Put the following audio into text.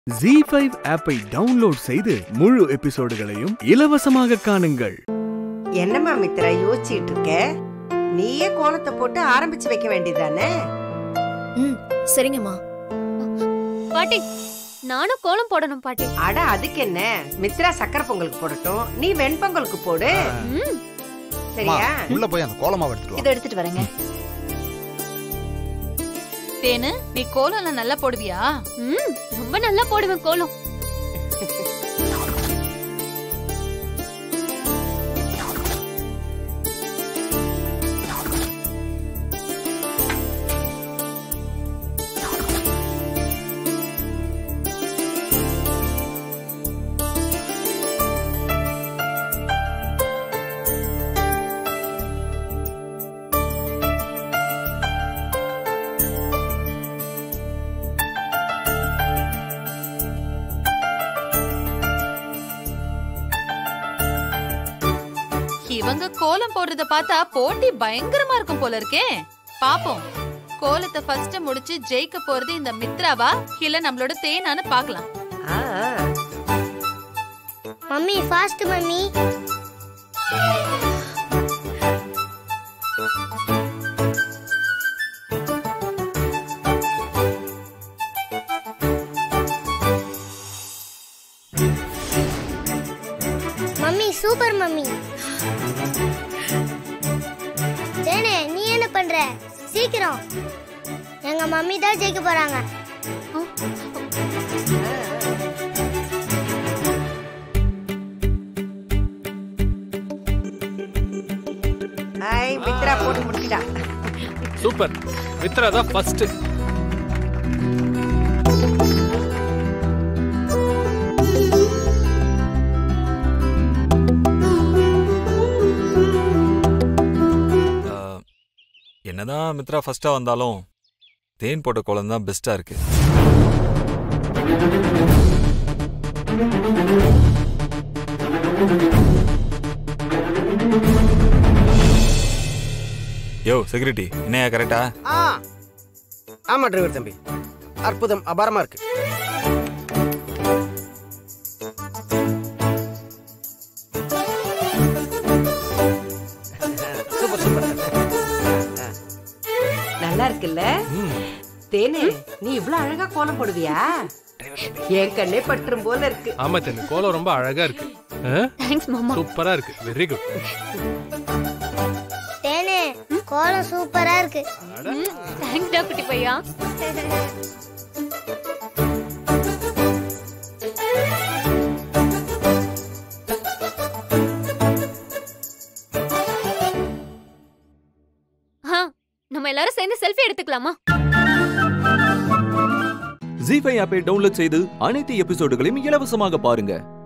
G five ஆப்பை download செய்து முழு எபிசோடுகளையும் இலவசமாக காணுங்கள் என்னம்மா மித்ரா யோசிச்சிட்டு இருக்க நீயே கோலத்தை போட்டு ஆரம்பிச்சு வைக்க வேண்டியதானே ம் சரிங்கம்மா பாட்டி நானும் கோலம் போடணும் பாட்டி அட அதுக்கு என்ன மித்ரா சக்கரை பொங்கலுக்கு போடட்டும் நீ வெண்பொங்கலுக்கு போடு ம் சரியா உள்ள போய் அந்த கோலமாவை எடுத்துட்டு வா இதை எடுத்துட்டு வரேங்க தேனு நீ கோலம் நல்லா போடுவியா ம் ரொம்ப நல்லா போடுவேன் கோலம் இவங்க கோலம் போடுறத பார்த்தா போட்டி பயங்கரமா இருக்கும் போல இருக்கே பாப்போம் கோலத்தை ஃபர்ஸ்ட் முடிச்சு ஜெயிக்க போறது இந்த மித்ராவா இல்ல நம்மளோட தேனான்னு பார்க்கலாம் ஆ, mummy fast mummy mummy super mummy தேனே நீ என்ன பண்ற சீக்கிரம் எங்க மம்மி தான் ஜெயிக்க போறாங்க ஐ மித்ரா போட்டு முடிச்சிட்டா சூப்பர் மித்ரா தான் ஃபர்ஸ்ட் ஆஹ், என்னதான் மித்ரா ஃபர்ஸ்டா வந்தாலும் தேன் போட்ட கோலம் தான் பெஸ்டா இருக்கு யோ செக்யூரிட்டி என்னையா கரெக்டா ஆ ஆமா டிரைவர் தம்பி அற்புதம் அபாரமா இருக்கு சூப்பர் சூப்பர் நல்லா இருக்குல்ல தேனே நீ இவ்ளோ அழகா கோலம் போடுவியா என் கண்ணே பற்றும் போல இருக்கு ஆமா தென்னு கோலம் ரொம்ப அழகா இருக்கு தேங்க்ஸ் மாமா சூப்பரா இருக்கு வெரி குட் தேனே கோலம் சூப்பரா இருக்கு தேங்க்ஸ் டா குட்டி பையா ஆ, நம்ம எல்லாரும் சேர்ந்து செல்ஃபி எடுத்துக்கலாமா ஜி ஃபைவ் ஆப்பை டவுன்லோட் செய்து அனைத்து எபிசோடுகளையும் இலவசமாக பாருங்க